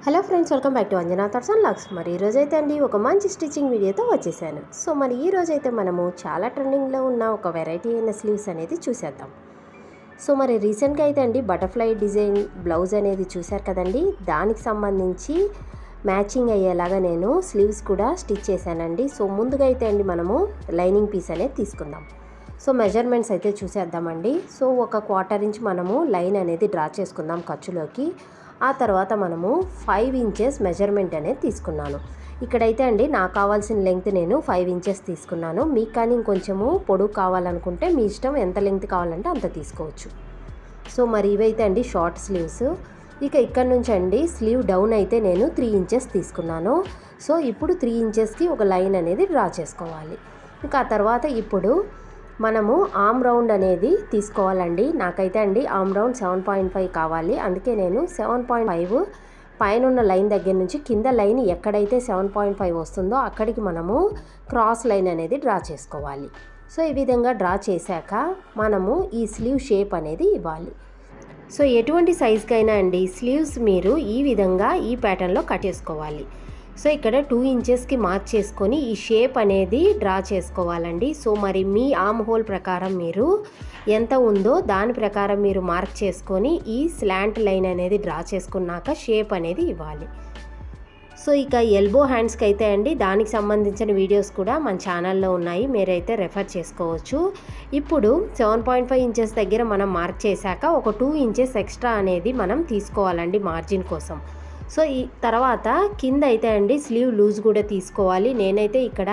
hello friends welcome back to Anjana thoughts and locks మరి ఈరోజు అయితే అండి ఒక మంచి స్టిచ్చింగ్ వీడియోతో వచ్చేసాను సో మరి ఈ రోజు అయితే మనము చాలా ట్రెండింగ్లో ఉన్న ఒక వెరైటీ అయిన స్లీవ్స్ అనేది చూసేద్దాం సో మరి రీసెంట్గా అయితే అండి బటర్ఫ్లై డిజైన్ బ్లౌజ్ అనేది చూశారు కదండి దానికి సంబంధించి మ్యాచింగ్ అయ్యేలాగా నేను స్లీవ్స్ కూడా స్టిచ్ చేశానండి సో ముందుగా అయితే అండి మనము లైనింగ్ పీస్ అనేది తీసుకుందాం సో మెజర్మెంట్స్ అయితే చూసేద్దామండి సో ఒక క్వార్టర్ ఇంచ్ మనము లైన్ అనేది డ్రా చేసుకుందాం ఖర్చులోకి ఆ తర్వాత మనము ఫైవ్ ఇంచెస్ మెజర్మెంట్ అనేది తీసుకున్నాను ఇక్కడైతే అండి నాకు కావాల్సిన లెంగ్త్ నేను ఫైవ్ ఇంచెస్ తీసుకున్నాను మీకు కానీ ఇంకొంచెము పొడుగు కావాలనుకుంటే మీ ఇష్టం ఎంత లెంగ్త్ కావాలంటే అంత తీసుకోవచ్చు సో మరి ఇవైతే అండి షార్ట్ స్లీవ్స్ ఇక ఇక్కడ నుంచి అండి స్లీవ్ డౌన్ అయితే నేను త్రీ ఇంచెస్ తీసుకున్నాను సో ఇప్పుడు త్రీ ఇంచెస్కి ఒక లైన్ అనేది డ్రా చేసుకోవాలి ఇంకా ఆ తర్వాత ఇప్పుడు మనము ఆమ్ రౌండ్ అనేది తీసుకోవాలండి నాకైతే అండి arm round seven point five కావాలి అందుకే నేను సెవెన్ పాయింట్ ఫైవ్ పైన ఉన్న లైన్ దగ్గర నుంచి కింద లైన్ ఎక్కడైతే సెవెన్ పాయింట్ ఫైవ్ వస్తుందో అక్కడికి మనము క్రాస్ లైన్ అనేది డ్రా చేసుకోవాలి సో ఈ విధంగా డ్రా చేశాక మనము ఈ స్లీవ్ షేప్ అనేది ఇవ్వాలి సో ఎటువంటి సైజ్కైనా అండి స్లీవ్స్ మీరు ఈ విధంగా ఈ ప్యాటర్న్లో కట్ చేసుకోవాలి సో ఇక్కడ టూ ఇంచెస్కి మార్క్ చేసుకొని ఈ షేప్ అనేది డ్రా చేసుకోవాలండి సో మరి మీ ఆమ్ హోల్ ప్రకారం మీరు ఎంత ఉందో దాని ప్రకారం మీరు మార్క్ చేసుకొని ఈ స్లాంట్ లైన్ అనేది డ్రా చేసుకున్నాక షేప్ అనేది ఇవ్వాలి సో ఇక ఎల్బో హ్యాండ్స్కి అయితే అండి దానికి సంబంధించిన వీడియోస్ కూడా మన ఛానల్లో ఉన్నాయి మీరైతే రెఫర్ చేసుకోవచ్చు ఇప్పుడు సెవెన్ పాయింట్ ఫైవ్ ఇంచెస్ దగ్గర మనం మార్క్ చేశాక ఒక టూ ఇంచెస్ ఎక్స్ట్రా అనేది మనం తీసుకోవాలండి మార్జిన్ కోసం సో ఈ తర్వాత కింద అయితే అండి స్లీవ్ లూజ్ కూడా తీసుకోవాలి నేనైతే ఇక్కడ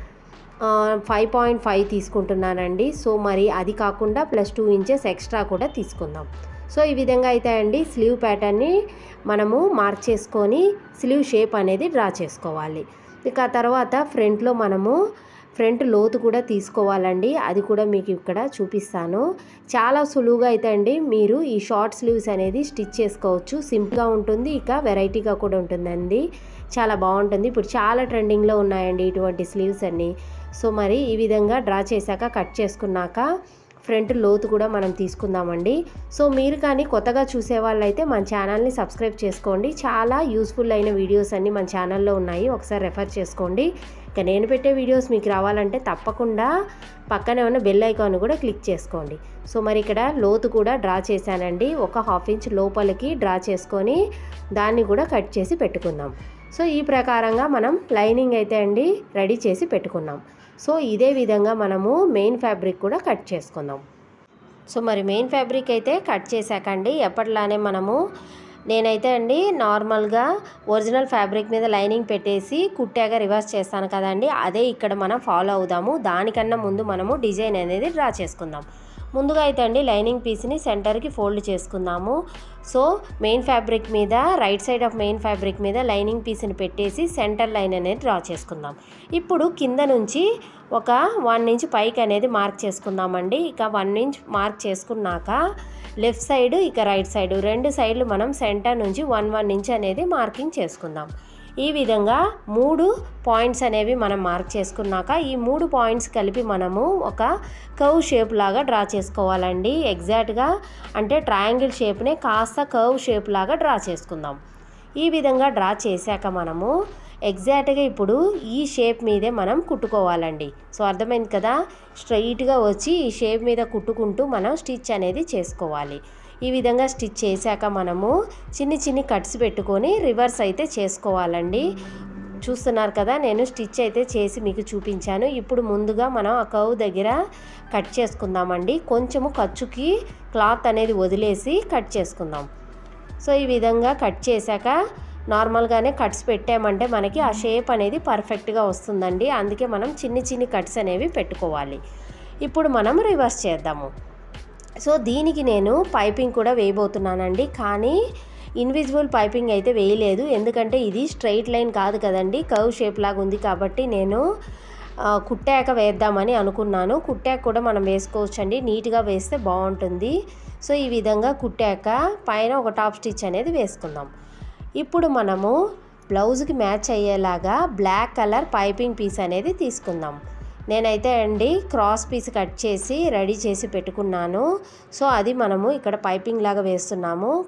ఫైవ్ పాయింట్ ఫైవ్ తీసుకుంటున్నానండి సో మరి అది కాకుండా ప్లస్ టూ ఇంచెస్ ఎక్స్ట్రా కూడా తీసుకుందాం సో ఈ విధంగా అయితే అండి స్లీవ్ ప్యాటర్న్ని మనము మార్క్ చేసుకొని స్లీవ్ షేప్ అనేది డ్రా చేసుకోవాలి ఇక తర్వాత ఫ్రంట్లో మనము ఫ్రంట్ లోతు కూడా తీసుకోవాలండి అది కూడా మీకు ఇక్కడ చూపిస్తాను చాలా సులువుగా అయితే అండి మీరు ఈ షార్ట్ స్లీవ్స్ అనేది స్టిచ్ చేసుకోవచ్చు సింపుల్గా ఉంటుంది ఇక వెరైటీగా కూడా ఉంటుందండి చాలా బాగుంటుంది ఇప్పుడు చాలా ట్రెండింగ్లో ఉన్నాయండి ఇటువంటి స్లీవ్స్ అన్నీ సో మరి ఈ విధంగా డ్రా చేశాక కట్ చేసుకున్నాక ఫ్రంట్ లోతు కూడా మనం తీసుకుందామండి సో మీరు కానీ కొత్తగా చూసే వాళ్ళైతే మన ఛానల్ని సబ్స్క్రైబ్ చేసుకోండి చాలా యూస్ఫుల్ అయిన వీడియోస్ అన్నీ మన ఛానల్లో ఉన్నాయి ఒకసారి రెఫర్ చేసుకోండి ఇక నేను పెట్టే వీడియోస్ మీకు రావాలంటే తప్పకుండా పక్కనే ఉన్న బెల్ ఐకాన్ కూడా క్లిక్ చేసుకోండి సో మరి ఇక్కడ లోతు కూడా డ్రా చేశానండి ఒక హాఫ్ ఇంచ్ లోపలికి డ్రా చేసుకొని దాన్ని కూడా కట్ చేసి పెట్టుకుందాం సో ఈ ప్రకారంగా మనం లైనింగ్ అయితే అండి రెడీ చేసి పెట్టుకున్నాం సో ఇదే విధంగా మనము మెయిన్ ఫ్యాబ్రిక్ కూడా కట్ చేసుకుందాం సో మరి మెయిన్ ఫ్యాబ్రిక్ అయితే కట్ చేశాకండి ఎప్పటిలానే మనము నేనైతే అండి నార్మల్గా ఒరిజినల్ ఫ్యాబ్రిక్ మీద లైనింగ్ పెట్టేసి కుట్టాక రివర్స్ చేస్తాను కదండి అదే ఇక్కడ మనం ఫాలో అవుదాము దానికన్నా ముందు మనము డిజైన్ అనేది డ్రా చేసుకుందాం ముందుగా అయితే అండి లైనింగ్ పీస్ని సెంటర్కి ఫోల్డ్ చేసుకుందాము సో మెయిన్ ఫ్యాబ్రిక్ మీద right side of main fabric మీద లైనింగ్ పీస్ని పెట్టేసి సెంటర్ లైన్ అనేది డ్రా చేసుకుందాం ఇప్పుడు కింద నుంచి ఒక వన్ ఇంచ్ పైకి అనేది మార్క్ చేసుకుందామండి ఇక వన్ ఇంచ్ మార్క్ చేసుకున్నాక లెఫ్ట్ సైడ్ ఇక రైట్ సైడ్ రెండు సైడ్లు మనం సెంటర్ నుంచి వన్ వన్ ఇంచ్ అనేది మార్కింగ్ చేసుకుందాం ఈ విధంగా మూడు పాయింట్స్ అనేవి మనం మార్క్ చేసుకున్నాక ఈ మూడు పాయింట్స్ కలిపి మనము ఒక కర్వ్ షేప్ లాగా డ్రా చేసుకోవాలండి ఎగ్జాక్ట్గా అంటే ట్రయాంగిల్ షేప్నే కాస్త కర్వ్ షేప్ లాగా డ్రా చేసుకుందాం ఈ విధంగా డ్రా చేశాక మనము ఎగ్జాక్ట్గా ఇప్పుడు ఈ షేప్ మీదే మనం కుట్టుకోవాలండి సో అర్థమైంది కదా స్ట్రైట్గా వచ్చి ఈ షేప్ మీద కుట్టుకుంటూ మనం స్టిచ్ అనేది చేసుకోవాలి ఈ విధంగా స్టిచ్ చేశాక మనము చిన్ని చిన్ని కట్స్ పెట్టుకొని రివర్స్ అయితే చేసుకోవాలండి చూస్తున్నారు కదా నేను స్టిచ్ అయితే చేసి మీకు చూపించాను ఇప్పుడు ముందుగా మనం ఆ కవ్ దగ్గర కట్ చేసుకుందామండి కొంచెము ఖర్చుకి క్లాత్ అనేది వదిలేసి కట్ చేసుకుందాం సో ఈ విధంగా కట్ చేశాక నార్మల్గానే కట్స్ పెట్టామంటే మనకి ఆ షేప్ అనేది పర్ఫెక్ట్గా వస్తుందండి అందుకే మనం చిన్ని చిన్ని కట్స్ అనేవి పెట్టుకోవాలి ఇప్పుడు మనం రివర్స్ చేద్దాము సో దీనికి నేను పైపింగ్ కూడా వేయబోతున్నానండి కానీ ఇన్విజిబుల్ పైపింగ్ అయితే వేయలేదు ఎందుకంటే ఇది స్ట్రైట్ లైన్ కాదు కదండి కర్వ్ షేప్ లాగా ఉంది కాబట్టి నేను కుట్టాక వేద్దామని అనుకున్నాను కుట్టాక కూడా మనం వేసుకోవచ్చు అండి నీట్గా వేస్తే బాగుంటుంది సో ఈ విధంగా కుట్టాక పైన ఒక టాప్ స్టిచ్ అనేది వేసుకుందాం ఇప్పుడు మనము బ్లౌజ్కి మ్యాచ్ అయ్యేలాగా బ్లాక్ కలర్ పైపింగ్ పీస్ అనేది తీసుకుందాం నేనైతే అండి క్రాస్ పీస్ కట్ చేసి రెడీ చేసి పెట్టుకున్నాను సో అది మనము ఇక్కడ పైపింగ్ లాగా వేస్తున్నాము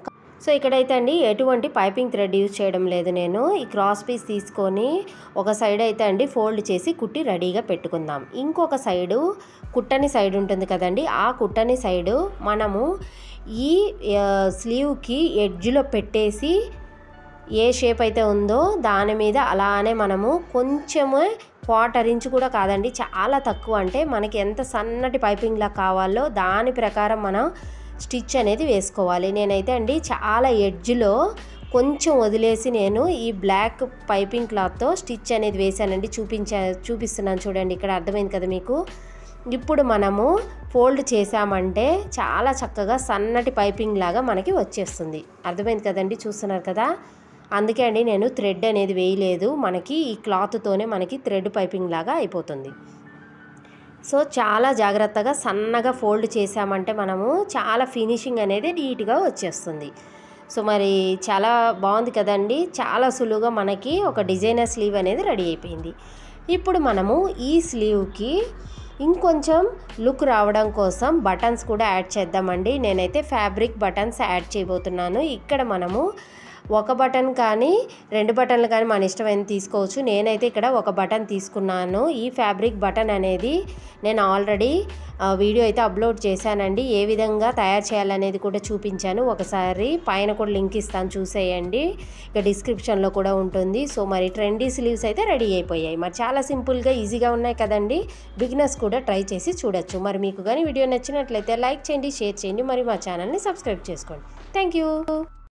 సో ఇక్కడైతే అండి ఎటువంటి పైపింగ్ థ్రెడ్ యూజ్ చేయడం లేదు నేను ఈ క్రాస్ పీస్ తీసుకొని ఒక సైడ్ అయితే అండి ఫోల్డ్ చేసి కుట్టి రెడీగా పెట్టుకుందాం ఇంకొక సైడు కుట్టని సైడ్ ఉంటుంది కదండి ఆ కుట్టని సైడు మనము ఈ ఆ, స్లీవ్కి ఎడ్జ్లో పెట్టేసి ఏ షేప్ అయితే ఉందో దాని మీద అలానే మనము కొంచెము క్వార్టర్ ఇంచ్ కూడా కాదండి చాలా తక్కువ అంటే మనకి ఎంత సన్నటి పైపింగ్లా కావాలో దాని ప్రకారం మనం స్టిచ్ అనేది వేసుకోవాలి నేనైతే అండి చాలా ఎడ్జ్లో కొంచెం వదిలేసి నేను ఈ బ్లాక్ పైపింగ్ క్లాత్తో స్టిచ్ అనేది వేసానండి చూపించా చూపిస్తున్నాను చూడండి ఇక్కడ అర్థమైంది కదా మీకు ఇప్పుడు మనము ఫోల్డ్ చేసామంటే చాలా చక్కగా సన్నటి పైపింగ్ లాగా మనకి వచ్చేస్తుంది అర్థమైంది కదండి చూస్తున్నారు కదా అందుకే అండి నేను థ్రెడ్ అనేది వేయలేదు మనకి ఈ క్లాత్తోనే మనకి థ్రెడ్ పైపింగ్ లాగా అయిపోతుంది సో చాలా జాగ్రత్తగా సన్నగా ఫోల్డ్ చేసామంటే మనము చాలా ఫినిషింగ్ అనేది నీట్గా వచ్చేస్తుంది సో మరి చాలా బాగుంది కదండి చాలా సులువుగా మనకి ఒక డిజైనర్ స్లీవ్ అనేది రెడీ అయిపోయింది ఇప్పుడు మనము ఈ స్లీవ్కి ఇంకొంచెం లుక్ రావడం కోసం బటన్స్ కూడా యాడ్ చేద్దామండి నేనైతే ఫ్యాబ్రిక్ బటన్స్ యాడ్ చేయబోతున్నాను ఇక్కడ మనము ఒక బటన్ కానీ రెండు బటన్లు కానీ మన ఇష్టమైన తీసుకోవచ్చు నేనైతే ఇక్కడ ఒక బటన్ తీసుకున్నాను ఈ ఫ్యాబ్రిక్ బటన్ అనేది నేను ఆల్రెడీ ఆ, వీడియో అయితే అప్లోడ్ చేశానండి ఏ విధంగా తయారు చేయాలనేది కూడా చూపించాను ఒకసారి పైన కూడా లింక్ ఇస్తాను చూసేయండి ఇక డిస్క్రిప్షన్లో కూడా ఉంటుంది సో మరి ట్రెండీ స్లీవ్స్ అయితే రెడీ అయిపోయాయి మరి చాలా సింపుల్గా ఈజీగా ఉన్నాయి కదండి బిగినర్స్ కూడా ట్రై చేసి చూడొచ్చు మరి మీకు కానీ వీడియో నచ్చినట్లయితే లైక్ చేయండి షేర్ చేయండి మరి మా ఛానల్ని సబ్స్క్రైబ్ చేసుకోండి థ్యాంక్ యూ